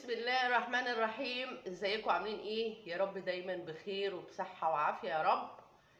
بسم الله الرحمن الرحيم ازيكم عاملين ايه يا رب دايما بخير وبصحة وعافية يا رب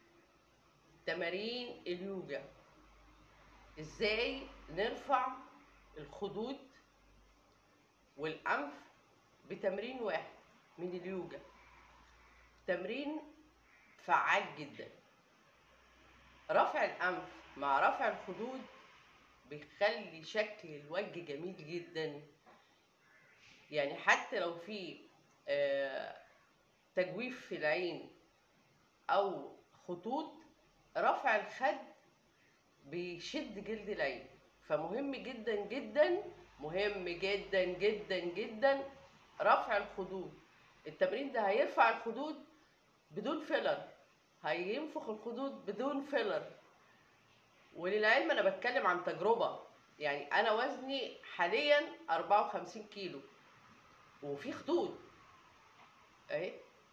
تمارين اليوجا ازاي نرفع الخدود والانف بتمرين واحد من اليوجا تمرين فعال جدا رفع الانف مع رفع الخدود بيخلي شكل الوجه جميل جدا يعني حتى لو في آه، تجويف في العين او خطوط رفع الخد بيشد جلد العين فمهم جدا جدا مهم جدا جدا جدا رفع الخدود التمرين ده هيرفع الخدود بدون فيلر هينفخ الخدود بدون فيلر وللعلم انا بتكلم عن تجربه يعني انا وزني حاليا 54 كيلو وفي خدود اهي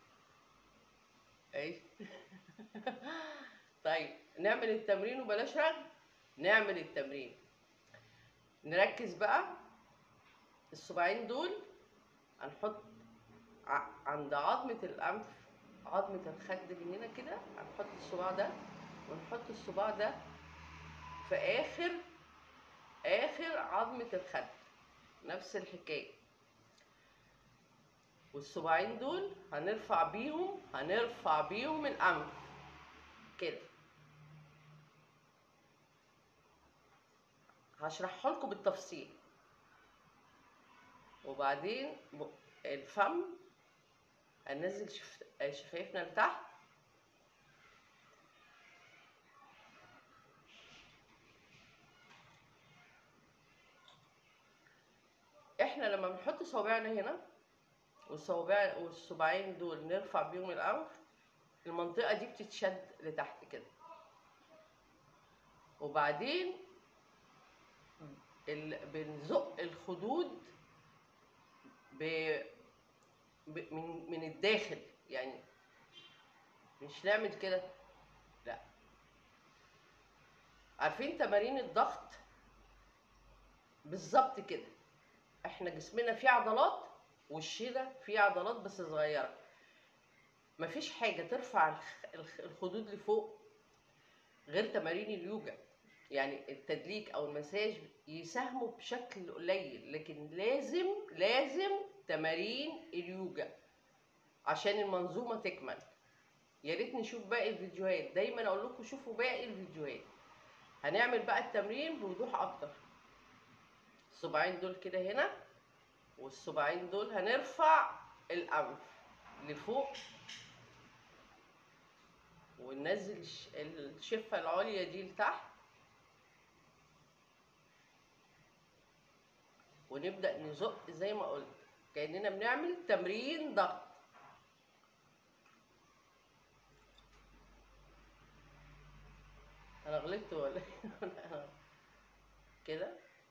اهي طيب نعمل التمرين وبلاش رغي نعمل التمرين نركز بقى الصباعين دول هنحط ع- عند عظمة الأنف عظمة الخد من هنا كده هنحط الصباع ده ونحط الصباع ده في آخر آخر عظمة الخد نفس الحكاية والصباعين دول هنرفع بيهم هنرفع بيهم الأنف كده هشرحه لكم بالتفصيل وبعدين ب- الفم هننزل شف... شفايفنا لتحت احنا لما بنحط صوابعنا هنا والصوابع والصباعين دول نرفع بيهم الانف المنطقه دي بتتشد لتحت كده وبعدين ال... بنزق الخدود ب... ب... من من الداخل يعني مش نعمل كده لا عارفين تمارين الضغط بالظبط كده احنا جسمنا فيه عضلات وشنا فيه عضلات بس صغيره مفيش حاجه ترفع الخ- الخ- الخدود لفوق غير تمارين اليوجا يعني التدليك او المساج يساهموا بشكل قليل لكن لازم لازم تمارين اليوجا عشان المنظومه تكمل يا ريت نشوف باقي الفيديوهات دايما اقول لكم شوفوا باقي الفيديوهات هنعمل بقى التمرين بوضوح اكتر الصباعين دول كده هنا والصباعين دول هنرفع الانف لفوق وننزل الش- الشفه العليا دي لتحت ونبدا نزق زي ما قلت كاننا بنعمل تمرين ضغط انا غلطت ولا إيه؟ كده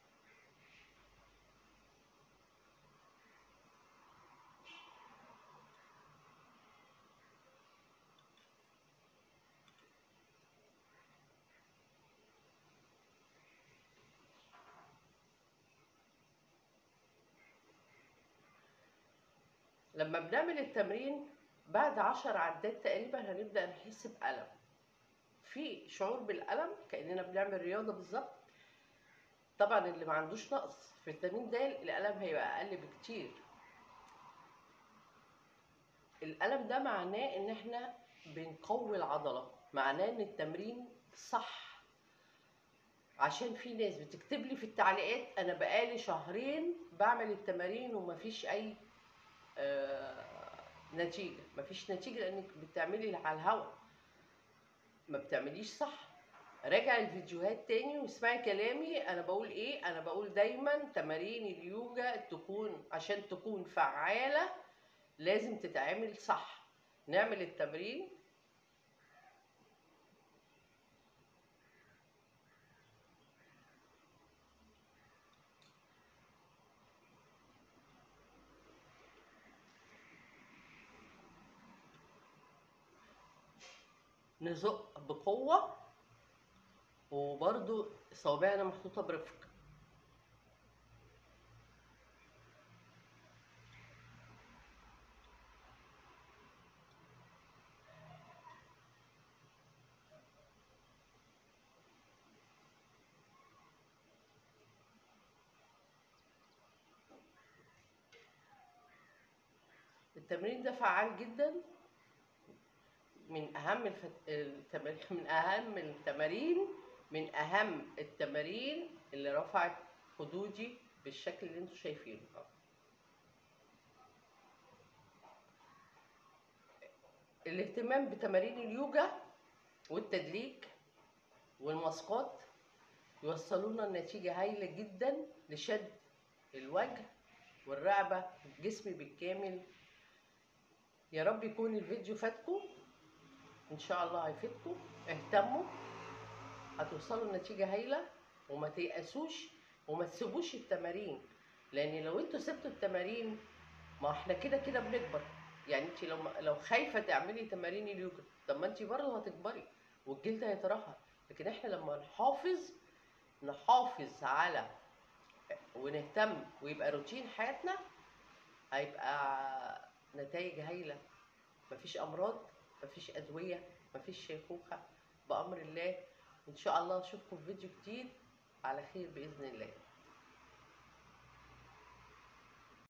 لما بنعمل التمرين بعد عشر عدات تقريبا هنبدأ نحس بألم في شعور بالألم كأننا بنعمل رياضة بالظبط طبعا اللي ما عندوش نقص في التمرين ده الألم هيبقى أقل بكتير الألم ده معناه إن إحنا بنقوي العضلة معناه إن التمرين صح عشان في ناس بتكتب لي في التعليقات أنا بقالي شهرين بعمل التمارين ومفيش أي آه، نتيجة مفيش نتيجة لأنك بتعملي على الهوا ما بتعمليش صح راجع الفيديوهات تاني واسمعي كلامي انا بقول ايه انا بقول دايما تمارين اليوجا تكون عشان تكون فعالة لازم تتعمل صح نعمل التمرين نزق بقوة وبرضو صوابعنا محطوطة برفق التمرين ده فعال جدا من اهم الفت... التمارين من اهم التمارين من اهم التمارين اللي رفعت خدودي بالشكل اللي انتوا شايفينه الاهتمام بتمارين اليوجا والتدليك والماسكات يوصلونا لنتيجة هايلة جدا لشد الوجه والرقبة الجسم بالكامل يا رب يكون الفيديو فاتكم ان شاء الله هيفيدكم اهتموا هتوصلوا لنتيجة هايلة وما تيأسوش وما تسيبوش التمارين لان لو انتوا سبتوا التمارين ما احنا كده كده بنكبر يعني انت لو لو خايفه تعملي تمارين اليوجا طب ما انت برضه هتكبري والجلد هيترهل لكن احنا لما نحافظ نحافظ على ونهتم ويبقى روتين حياتنا هيبقى نتائج هايله مفيش امراض مفيش ادويه مفيش شيخوخه بامر الله ان شاء الله اشوفكم في فيديو جديد على خير باذن الله